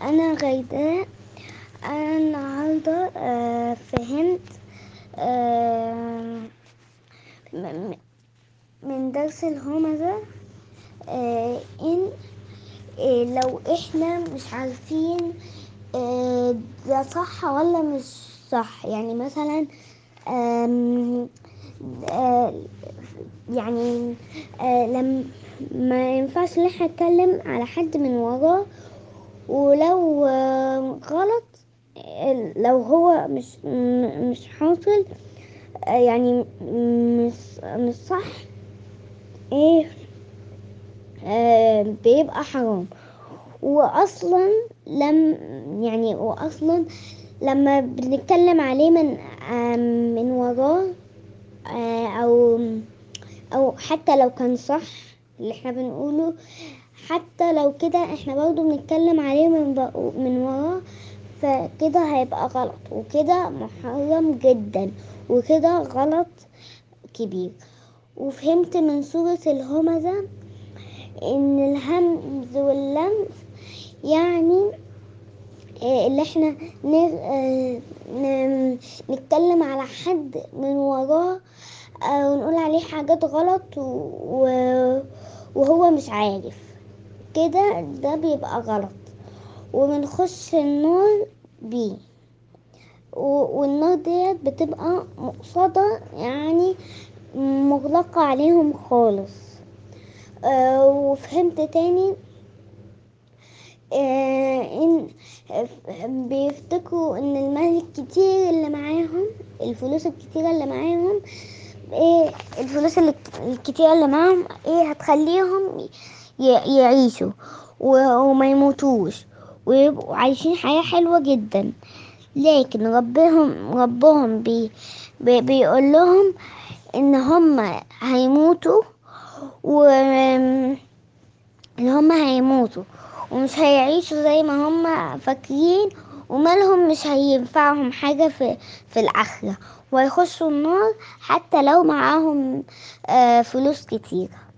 أنا غيداء أنا النهاردة آه، فهمت آه، م- م- من درس الهمزة آه، إن آه، لو إحنا مش عارفين آه، ده صح ولا مش صح يعني مثلا آم، آه، يعني آه، لم ما ينفعش ان احنا نتكلم على حد من وراه ولو آه، غلط آه، لو هو مش م- مش حاصل آه، يعني مش مش صح ايه آه، بيبقى حرام واصلا لم يعني واصلا لما بنتكلم عليه من آه، من وراه آه، او او حتى لو كان صح اللي احنا بنقوله حتى لو كده احنا برضو بنتكلم عليه من بق- من وراه فكده هيبقى غلط وكده محرم جدا وكده غلط كبير وفهمت من سورة الهمزة ان الهمز واللمز يعني آه، اللي احنا ن- آه، ن- نتكلم على حد من وراه آه، ونقول عليه حاجات غلط و- و- وهو مش عارف كده ده بيبقى غلط وبنخش النار بيه و- والنار ديت بتبقى مقصدة يعني مغلقة عليهم خالص آه، وفهمت تاني آه، ان بيفتكروا ان المال الكتير اللي معاهم الفلوس الكتيرة اللي معاهم ايه الفلوس اللي الكتيرة اللي معاهم ايه هتخليهم ي- يعيشوا و- وما يموتوش ويبقوا عايشين حياة حلوة جدا لكن ربهم ربهم بي بي بيقول لهم ان هم هيموتوا و ان هم هيموتوا ومش هيعيشوا زي ما هم فاكرين ومالهم مش هينفعهم حاجة في, في الآخرة وهيخشوا النار حتى لو معاهم آه، فلوس كتير